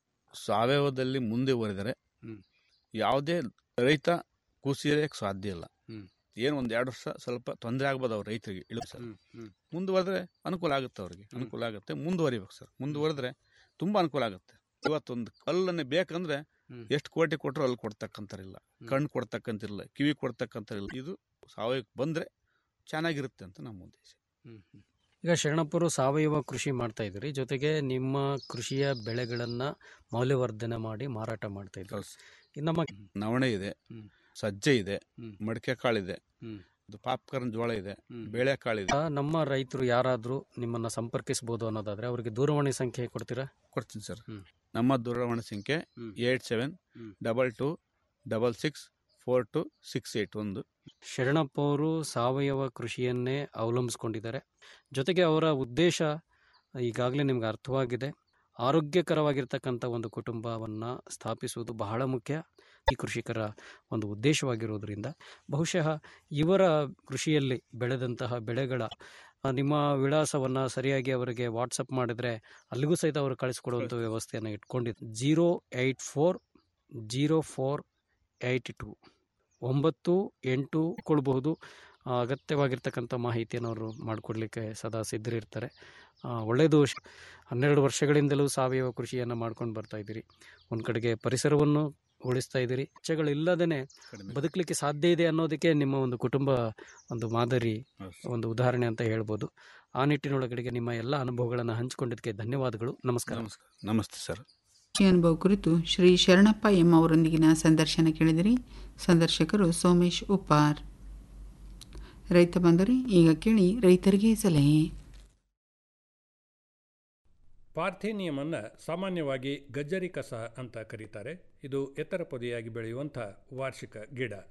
Speaker 12: ಸಾವಯವದಲ್ಲಿ ಮುಂದೆ ಹೊರಿದರೆ ಯಾವುದೇ ರೈತ ಕುಸಿಯಲಿಕ್ಕೆ ಸಾಧ್ಯ ಇಲ್ಲ ಏನು ಒಂದು ಎರಡು ವರ್ಷ ಸ್ವಲ್ಪ ತೊಂದರೆ ಆಗ್ಬೋದು ಅವ್ರ ರೈತರಿಗೆ ಇಳು ಸರ್ ಮುಂದುವರೆದ್ರೆ ಅನುಕೂಲ ಆಗುತ್ತೆ ಅವ್ರಿಗೆ ಅನುಕೂಲ ಆಗುತ್ತೆ ಮುಂದುವರಿಬೇಕು ಸರ್ ಮುಂದುವರೆದ್ರೆ ತುಂಬ ಅನುಕೂಲ ಆಗುತ್ತೆ ಇವತ್ತೊಂದು ಕಲ್ಲನ್ನು ಬೇಕಂದ್ರೆ ಎಷ್ಟು ಕೋಟಿ ಕೊಟ್ಟರು ಅಲ್ಲಿ ಕೊಡ್ತಕ್ಕಂಥರಿಲ್ಲ ಕಣ್ಣು ಕೊಡ್ತಕ್ಕಂತಿರಲ್ಲ ಕಿವಿ ಕೊಡ್ತಕ್ಕಂಥರಿಲ್ಲ ಇದು ಸಾವಯವಕ್ಕೆ ಬಂದರೆ ಚೆನ್ನಾಗಿರುತ್ತೆ ಅಂತ ನಮ್ಮ ಉದ್ದೇಶ
Speaker 11: ಈಗ ಶರಣಪ್ಪರು ಸಾವಯವ ಕೃಷಿ ಮಾಡ್ತಾ ಇದ್ರಿ ಜೊತೆಗೆ ನಿಮ್ಮ ಕೃಷಿಯ ಬೆಳೆಗಳನ್ನ ಮೌಲ್ಯವರ್ಧನೆ ಮಾಡಿ ಮಾರಾಟ ಮಾಡ್ತಾ ಇದ್ರು ಇನ್ನು ನಮ್ಮ
Speaker 12: ನವಣೆ ಇದೆ ಸಜ್ಜೆ ಇದೆ ಮಡಿಕೆ ಕಾಳಿದೆ ಇದು ಪಾಪ್ಕಾರ್ನ್ ಜೋಳ ಇದೆ ಬೇಳೆಕಾಳಿದೆ
Speaker 11: ಆ, ನಮ್ಮ ರೈತರು ಯಾರಾದರೂ ನಿಮ್ಮನ್ನ ಸಂಪರ್ಕಿಸಬಹುದು ಅನ್ನೋದಾದ್ರೆ ಅವರಿಗೆ ದೂರವಾಣಿ ಸಂಖ್ಯೆ ಕೊಡ್ತೀರಾ
Speaker 12: ಕೊಡ್ತೀನಿ ಸರ್ ನಮ್ಮ ದೂರವಾಣಿ ಸಂಖ್ಯೆ eight seven double two double six four two six eight ಒಂದು
Speaker 11: ಶರಣಪ್ಪ ಅವರು ಸಾವಯವ ಕೃಷಿಯನ್ನೇ ಅವಲಂಬಿಸ್ಕೊಂಡಿದ್ದಾರೆ ಜೊತೆಗೆ ಅವರ ಉದ್ದೇಶ ಈಗಾಗಲೇ ನಿಮ್ಗೆ ಅರ್ಥವಾಗಿದೆ ಆರೋಗ್ಯಕರವಾಗಿರ್ತಕ್ಕಂಥ ಒಂದು ಕುಟುಂಬವನ್ನು ಸ್ಥಾಪಿಸುವುದು ಬಹಳ ಮುಖ್ಯ ಈ ಕೃಷಿಕರ ಒಂದು ಉದ್ದೇಶವಾಗಿರೋದ್ರಿಂದ ಬಹುಶಃ ಇವರ ಕೃಷಿಯಲ್ಲಿ ಬೆಳೆದಂತಹ ಬೆಳೆಗಳ ಆ, ನಿಮ್ಮ ವಿಳಾಸವನ್ನು ಸರಿಯಾಗಿ ಅವರಿಗೆ ವಾಟ್ಸಪ್ ಮಾಡಿದರೆ ಅಲ್ಲಿಗೂ ಸಹಿತ ಅವರು ಕಳಿಸ್ಕೊಡುವಂಥ ವ್ಯವಸ್ಥೆಯನ್ನು ಇಟ್ಕೊಂಡಿದ್ದು zero eight four zero four eight two ಒಂಬತ್ತು ಎಂಟು ಕೊಡಬಹುದು ಆ, ಅಗತ್ಯವಾಗಿರ್ತಕ್ಕಂಥ ಮಾಹಿತಿಯನ್ನು ಅವರು ಮಾಡಿಕೊಡ್ಲಿಕ್ಕೆ ಸದಾ ಸಿದ್ಧರಿರ್ತಾರೆ ಆ, ಒಳ್ಳೆಯದು ಶ- ಹನ್ನೆರಡು ವರ್ಷಗಳಿಂದಲೂ ಸಾವಯವ ಕೃಷಿಯನ್ನು ಮಾಡ್ಕೊಂಡು ಬರ್ತಾ ಇದ್ದೀರಿ ಒಂದು ಕಡೆಗೆ ಪರಿಸರವನ್ನು ಉಳಿಸ್ತಾ ಇದ್ದೀರಿ ವೆಚ್ಚಗಳಿಲ್ಲದೇ ಬದುಕಲಿಕ್ಕೆ ಸಾಧ್ಯ ಇದೆ ಅನ್ನೋದಕ್ಕೆ ನಿಮ್ಮ ಒಂದು ಕುಟುಂಬ ಒಂದು ಮಾದರಿ ಒಂದು ಉದಾಹರಣೆ ಅಂತ ಹೇಳ್ಬೋದು ಆ ನಿಟ್ಟಿನೊಳಗಡೆಗೆ ನಿಮ್ಮ ಎಲ್ಲ ಅನುಭವಗಳನ್ನು ಹಂಚಿಕೊಂಡಿದ್ದಕ್ಕೆ ಧನ್ಯವಾದಗಳು ನಮಸ್ಕಾರ
Speaker 12: ನಮಸ್ತೆ ಸರ್
Speaker 10: ಕೃಷಿ ಅನುಭವ ಕುರಿತು ಶ್ರೀ ಶರಣಪ್ಪ ಎಂ ಅವರೊಂದಿಗಿನ ಸಂದರ್ಶನ ಕೇಳಿದಿರಿ ಸಂದರ್ಶಕರು ಸೋಮೇಶ್ ಉಪ್ಪಾರ್ ರೈತ ಬಂದರೆ ಈಗ ಕೇಳಿ ರೈತರಿಗೆ ಸಲಹೆ
Speaker 4: ಪಾರ್ಥೇನಿಯಮನ್ನು ಸಾಮಾನ್ಯವಾಗಿ ಗಜ್ಜರಿ ಕಸ ಅಂತ ಕರೀತಾರೆ ಇದು ಎತ್ತರ ಪೊದೆಯಾಗಿ ಬೆಳೆಯುವಂಥ ವಾರ್ಷಿಕ ಗಿಡ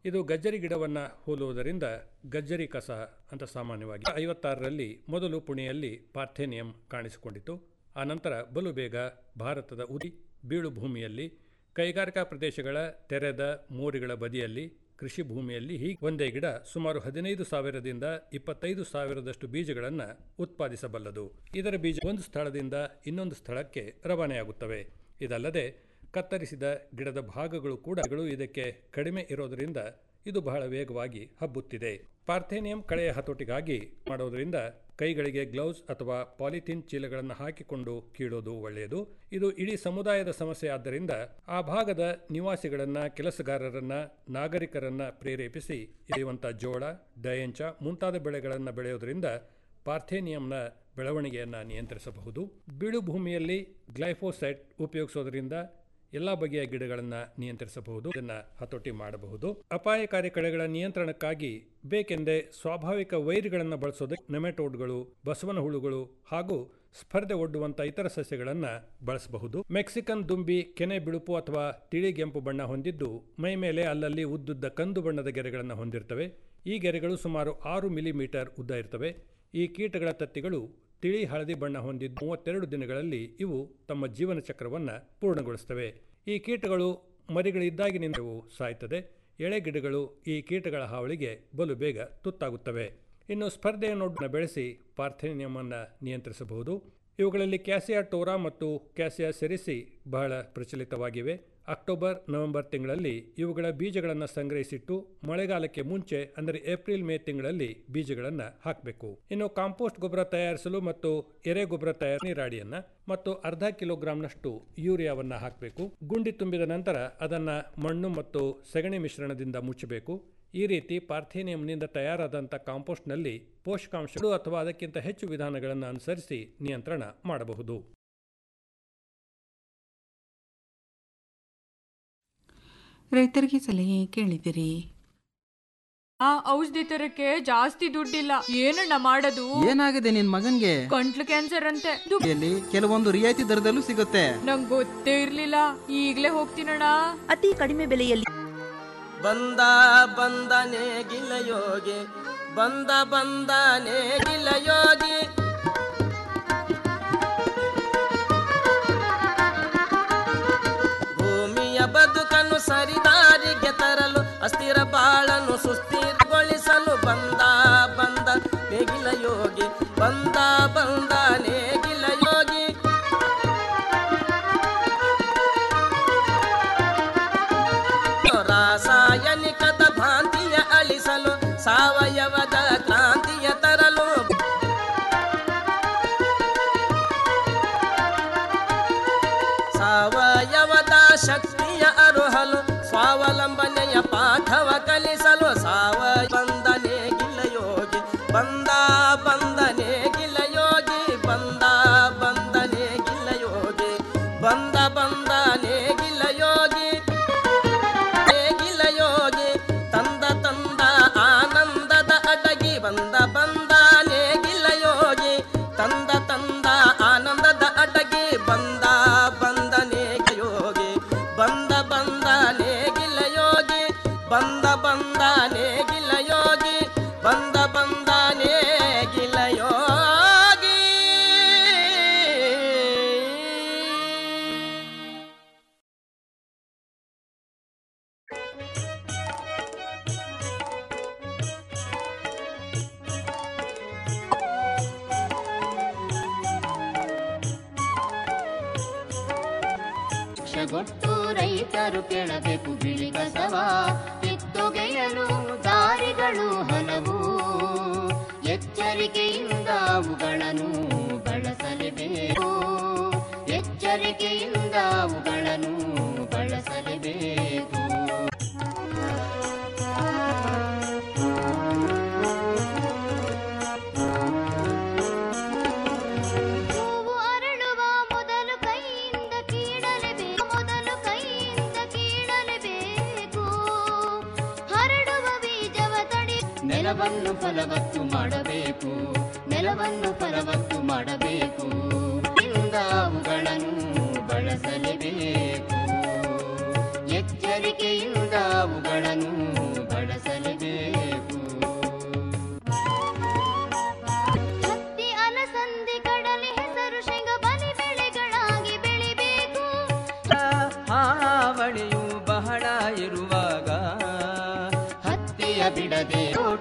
Speaker 4: ಇದು ಗಜ್ಜರಿ ಗಿಡವನ್ನು ಹೋಲುವುದರಿಂದ ಗಜ್ಜರಿ ಕಸ ಅಂತ ಸಾಮಾನ್ಯವಾಗಿ ಐವತ್ತಾರರಲ್ಲಿ ಮೊದಲು ಪುಣೆಯಲ್ಲಿ ಪಾರ್ಥೇನಿಯಂ ಕಾಣಿಸಿಕೊಂಡಿತು ಆನಂತರ ಬಲು ಬೇಗ ಭಾರತದ ಉದಿ ಬೀಳು ಭೂಮಿಯಲ್ಲಿ ಕೈಗಾರಿಕಾ ಪ್ರದೇಶಗಳ ತೆರೆದ ಮೋರಿಗಳ ಬದಿಯಲ್ಲಿ ಕೃಷಿ ಭೂಮಿಯಲ್ಲಿ ಹೀಗೆ ಒಂದೇ ಗಿಡ ಸುಮಾರು ಹದಿನೈದು ಸಾವಿರದಿಂದ ಇಪ್ಪತ್ತೈದು ಸಾವಿರದಷ್ಟು ಬೀಜಗಳನ್ನು ಉತ್ಪಾದಿಸಬಲ್ಲದು ಇದರ ಬೀಜ ಒಂದು ಸ್ಥಳದಿಂದ ಇನ್ನೊಂದು ಸ್ಥಳಕ್ಕೆ ರವಾನೆಯಾಗುತ್ತವೆ ಇದಲ್ಲದೆ ಕತ್ತರಿಸಿದ ಗಿಡದ ಭಾಗಗಳು ಕೂಡ ಇದಕ್ಕೆ ಕಡಿಮೆ ಇರೋದರಿಂದ ಇದು ಬಹಳ ವೇಗವಾಗಿ ಹಬ್ಬುತ್ತಿದೆ ಪಾರ್ಥೇನಿಯಂ ಕಳೆಯ ಹತೋಟಿಗಾಗಿ ಮಾಡೋದರಿಂದ ಕೈಗಳಿಗೆ ಗ್ಲೌಸ್ ಅಥವಾ ಪಾಲಿಥಿನ್ ಚೀಲಗಳನ್ನು ಹಾಕಿಕೊಂಡು ಕೀಳೋದು ಒಳ್ಳೆಯದು ಇದು ಇಡೀ ಸಮುದಾಯದ ಸಮಸ್ಯೆ ಆದ್ದರಿಂದ ಆ ಭಾಗದ ನಿವಾಸಿಗಳನ್ನ ಕೆಲಸಗಾರರನ್ನ ನಾಗರಿಕರನ್ನ ಪ್ರೇರೇಪಿಸಿ ಇರುವಂಥ ಜೋಳ ಡಯಂಚ ಮುಂತಾದ ಬೆಳೆಗಳನ್ನು ಬೆಳೆಯೋದರಿಂದ ಪಾರ್ಥೇನಿಯಂನ ಬೆಳವಣಿಗೆಯನ್ನು ನಿಯಂತ್ರಿಸಬಹುದು ಬೀಳು ಭೂಮಿಯಲ್ಲಿ ಗ್ಲೈಫೋಸೈಟ್ ಉಪಯೋಗಿಸೋದರಿಂದ ಎಲ್ಲ ಬಗೆಯ ಗಿಡಗಳನ್ನು ನಿಯಂತ್ರಿಸಬಹುದು ಇದನ್ನು ಹತೋಟಿ ಮಾಡಬಹುದು ಅಪಾಯಕಾರಿ ಕಳೆಗಳ ನಿಯಂತ್ರಣಕ್ಕಾಗಿ ಬೇಕೆಂದೇ ಸ್ವಾಭಾವಿಕ ವೈರಿಗಳನ್ನು ಬಳಸೋದು ನೆಮೆಟೋಡ್ಗಳು ಬಸವನ ಹುಳುಗಳು ಹಾಗೂ ಸ್ಪರ್ಧೆ ಒಡ್ಡುವಂತ ಇತರ ಸಸ್ಯಗಳನ್ನು ಬಳಸಬಹುದು ಮೆಕ್ಸಿಕನ್ ದುಂಬಿ ಕೆನೆ ಬಿಳುಪು ಅಥವಾ ತಿಳಿಗೆಂಪು ಬಣ್ಣ ಹೊಂದಿದ್ದು ಮೈ ಮೇಲೆ ಅಲ್ಲಲ್ಲಿ ಉದ್ದುದ್ದ ಕಂದು ಬಣ್ಣದ ಗೆರೆಗಳನ್ನು ಹೊಂದಿರ್ತವೆ ಈ ಗೆರೆಗಳು ಸುಮಾರು ಆರು ಮಿಲಿಮೀಟರ್ ಉದ್ದ ಇರ್ತವೆ ಈ ಕೀಟಗಳ ತತ್ತಿಗಳು ತಿಳಿ ಹಳದಿ ಬಣ್ಣ ಹೊಂದಿದ್ದು ಮೂವತ್ತೆರಡು ದಿನಗಳಲ್ಲಿ ಇವು ತಮ್ಮ ಜೀವನ ಚಕ್ರವನ್ನು ಪೂರ್ಣಗೊಳಿಸ್ತವೆ ಈ ಕೀಟಗಳು ಮರಿಗಳಿದ್ದಾಗಿನಿಂದ ಇವು ಸಾಯ್ತದೆ ಎಳೆ ಗಿಡಗಳು ಈ ಕೀಟಗಳ ಹಾವಳಿಗೆ ಬಲು ಬೇಗ ತುತ್ತಾಗುತ್ತವೆ ಇನ್ನು ಸ್ಪರ್ಧೆಯನ್ನು ಬೆಳೆಸಿ ಪಾರ್ಥೇನಿಯಮನ್ನು ನಿಯಂತ್ರಿಸಬಹುದು ಇವುಗಳಲ್ಲಿ ಕ್ಯಾಸಿಯಾ ಟೋರಾ ಮತ್ತು ಕ್ಯಾಸಿಯಾ ಸೆರಿಸಿ ಬಹಳ ಪ್ರಚಲಿತವಾಗಿವೆ ಅಕ್ಟೋಬರ್ ನವೆಂಬರ್ ತಿಂಗಳಲ್ಲಿ ಇವುಗಳ ಬೀಜಗಳನ್ನು ಸಂಗ್ರಹಿಸಿಟ್ಟು ಮಳೆಗಾಲಕ್ಕೆ ಮುಂಚೆ ಅಂದರೆ ಏಪ್ರಿಲ್ ಮೇ ತಿಂಗಳಲ್ಲಿ ಬೀಜಗಳನ್ನು ಹಾಕಬೇಕು ಇನ್ನು ಕಾಂಪೋಸ್ಟ್ ಗೊಬ್ಬರ ತಯಾರಿಸಲು ಮತ್ತು ಎರೆ ಗೊಬ್ಬರ ತಯಾರಿ ನೀರಾಡಿಯನ್ನ ಮತ್ತು ಅರ್ಧ ಕಿಲೋಗ್ರಾಂನಷ್ಟು ಯೂರಿಯಾವನ್ನು ಹಾಕಬೇಕು ಗುಂಡಿ ತುಂಬಿದ ನಂತರ ಅದನ್ನು ಮಣ್ಣು ಮತ್ತು ಸಗಣಿ ಮಿಶ್ರಣದಿಂದ ಮುಚ್ಚಬೇಕು ಈ ರೀತಿ ಪಾರ್ಥೇನಿಯಂನಿಂದ ತಯಾರಾದಂಥ ಕಾಂಪೋಸ್ಟ್ನಲ್ಲಿ ಪೋಷಕಾಂಶಗಳು ಅಥವಾ ಅದಕ್ಕಿಂತ ಹೆಚ್ಚು ವಿಧಾನಗಳನ್ನು ಅನುಸರಿಸಿ ನಿಯಂತ್ರಣ ಮಾಡಬಹುದು
Speaker 10: ರೈತರಿಗೆ ಸಲಹೆ ಕೇಳಿದಿರಿ
Speaker 13: ಆ ಔಷಧಿ ತರಕ್ಕೆ ಜಾಸ್ತಿ ದುಡ್ಡಿಲ್ಲ ಏನಣ್ಣ ಮಾಡೋದು
Speaker 14: ಏನಾಗಿದೆ ನಿನ್ ಮಗನ್ಗೆ
Speaker 13: ಗಂಟ್ಲು ಕ್ಯಾನ್ಸರ್ ಅಂತೆ ದುಡ್ಡು
Speaker 14: ಇಲ್ಲಿ ಕೆಲವೊಂದು ರಿಯಾಯಿತಿ ದರದಲ್ಲೂ ಸಿಗುತ್ತೆ
Speaker 13: ನಂಗ್ ಗೊತ್ತೇ ಇರ್ಲಿಲ್ಲ ಈಗ್ಲೇ ಹೋಗ್ತೀನಣ್ಣ
Speaker 15: ಅತಿ ಕಡಿಮೆ ಬೆಲೆಯಲ್ಲಿ
Speaker 16: ಬಂದ ಬಂದನೆ ಗಿಲ್ಲ ಯೋಗಿ ಬಂದ ಬಂದನೆ ಗಿಲ್ಲ ಯೋಗಿ ಭೂಮಿಯ ಬದುಕನ್ನು ಸರಿದಾರಿಗೆ ತರಲು ಅಸ್ಥಿರ ಬಾಳನ್ನು ಸುಸ್ಥಿರಗೊಳಿಸಲು ಬಂದ ಬಂದ ನೇಗಿಲ ಯೋಗಿ ಬಂದ ಬಂದ ನೇಗಿಲ ಯೋಗಿ ರಾಸಾಯನಿಕದ ಭ್ರಾಂತಿಯ ಅಳಿಸಲು ಸಾವಯವದ ಕ್ರಾಂತಿಯ ತರಲು ಸಾವಯವದ ಶಕ್ತಿಯ ಅರುಹಲು ಸ್ವಾವಲಂಬನೆಯ ಪಾಠವ ಕಲಿಸಲು ಸಾವ ಬಂದನೆ ಗಿಲ್ಲ ಯೋಗಿ ಬಂದ ಬಂದನೆ ಗಿಲ್ಲ ಯೋಗಿ ಬಂದ ಬಂದನೆ ಗಿಲ್ಲ ಯೋಗಿ ಬಂದ ಬಂದನೆ ಗಿಲ್ಲ ಯೋಗಿ ಗಿಲ್ಲ ಯೋಗಿ ತಂದ ತಂದ ಆನಂದದ ಅಡಗಿ ಬಂದ ಬಂದಾನೆ ಗಿಲ್ಲ ಯೋಗಿ ತಂದ ತಂದ ಆನಂದದ ಅಡಗಿ ಬಂದ ಬಂದನೆ ಯೋಗಿ ಬಂದ ಬಂದನೆ ಗಿಲ್ಲ ಯೋಗಿ ಬಂದ ಬಂದನೆ ಗಿಲ್ಲ ಯೋಗಿ ಬಂದ ಬಂದನೆ ಗಿಲ್ಲ ಯೋಗಿ
Speaker 17: ಲಕ್ಷಗೊಟ್ಟು ರೈತರು ಕೇಳಬೇಕು ಬಿಳಿ ಕಸವ ಕಿತ್ತೊಗೆಯಲು ದಾರಿಗಳು ಹಲವು ಎಚ್ಚರಿಕೆಯಿಂದ ಅವುಗಳನ್ನು ಬಳಸಲೇಬೇಕು ಎಚ್ಚರಿಕೆಯಿಂದ ಅವುಗಳನ್ನು ಬಳಸಲೇಬೇಕು ಹೂವು ಅರಳುವ ಮೊದಲು ಕೈಯಿಂದ ಕೀಳಲೇಬೇಕು ಮೊದಲು ಕೈಯಿಂದ ಕೀಳಲೇಬೇಕು ಹರಡುವ ಬೀಜವ ತಡಿ ನೆಲವನ್ನು ಫಲವತ್ತು ಮಾಡಬೇಕು ನೆಲವನ್ನು ಫಲವತ್ತು ಮಾಡಬೇಕು ಇಂದ ಅವುಗಳನ್ನು ಬಳಸಲೇಬೇಕು ಎಚ್ಚರಿಕೆಯಿಂದ ಅವುಗಳನ್ನು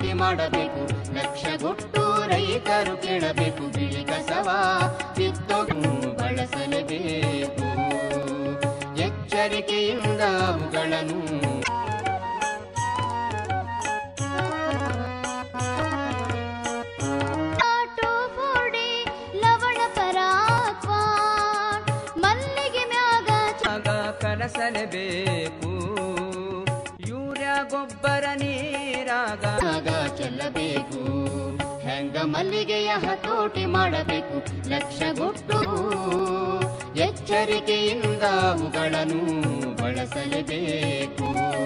Speaker 15: ಹತೋಟಿ ಮಾಡಬೇಕು ಲಕ್ಷಗೊಟ್ಟು ರೈತರು ಕೇಳಬೇಕು ಬಿಳಿ ಕಸವ ಕಿತ್ತೊಟ್ಟು ಬಳಸಲೇಬೇಕು ಎಚ್ಚರಿಕೆಯಿಂದ ಅವುಗಳನ್ನು
Speaker 17: ಟೋಫೋಡಿ ಲವಣ ಪರಾಕ್ವಾ ಮಲ್ಲಿಗೆ ಮ್ಯಾಗ
Speaker 18: ಆಗ ಕಲಸಲೇಬೇಕು ಯೂರಿಯಾ ಗೊಬ್ಬರ ನೀರಾಗ
Speaker 15: ಆಗ ಚೆಲ್ಲಬೇಕು ಹೆಂಗ ಮಲ್ಲಿಗೆಯ ಹತೋಟಿ ಮಾಡಬೇಕು ಲಕ್ಷಗೊಟ್ಟು ಎಚ್ಚರಿಕೆಯಿಂದ ಅವುಗಳನ್ನು ಬಳಸಲೇಬೇಕು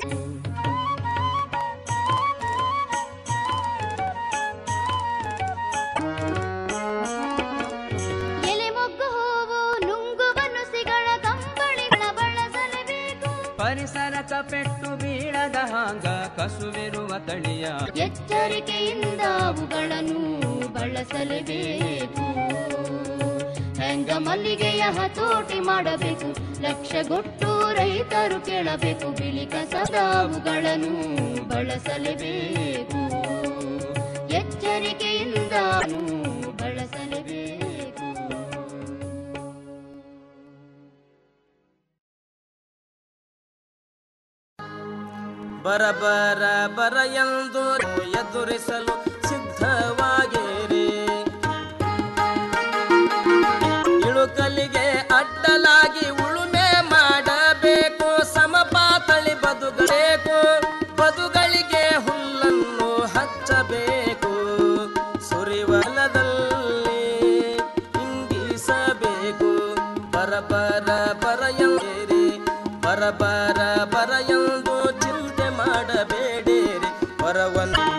Speaker 17: ಎಲೆ ಮೊಗ್ಗು ಹೂವು ನುಂಗುವ ಸಿಗಳ ಕಂಬಳಿಗಳ ಬಳಸಲೇಬೇಕು
Speaker 18: ಪರಿಸರಕ ಪೆಟ್ಟು ಬೀಳದ ಹಾಂಗ ಕಸುವಿರುವ ತಳಿಯ
Speaker 15: ಎಚ್ಚರಿಕೆಯಿಂದ ಅವುಗಳನ್ನು ಬಳಸಲೇಬೇಕು ಹೆಂಗ ಮಲ್ಲಿಗೆಯ ಹತೋಟಿ ಮಾಡಬೇಕು ಲಕ್ಷಗೊಟ್ಟು ರೈತರು ಕೇಳಬೇಕು ಬಿಳಿ ಕಸದ ಅವುಗಳನ್ನು ಬಳಸಲೇಬೇಕು ಎಚ್ಚರಿಕೆಯಿಂದ ಬಳಸಲೇಬೇಕು
Speaker 16: ಬರಬರ ಬರ ಎಂದು ಎದುರಿಸಲು ಸಿದ್ಧವಾಗಿರಿ ಇಳುಕಲಿಗೆ ಅಡ್ಡಲಾಗಿ ಉಳುಮೆ ಮಾಡಬೇಕು ಸಮಪಾತಳಿ ಬದುಗಬೇಕು ಬದುಗಳಿಗೆ ಹುಲ್ಲನ್ನು ಹಚ್ಚಬೇಕು ಸುರಿವಲದಲ್ಲಿ ಇಂಗಿಸಬೇಕು ಬರಬರ ಬರ ಎಂದಿರಿ ಬರಬರ ಬರ ಎಂದು ಚಿಂತೆ ಮಾಡಬೇಡಿರಿ ಹೊರವನ್ನು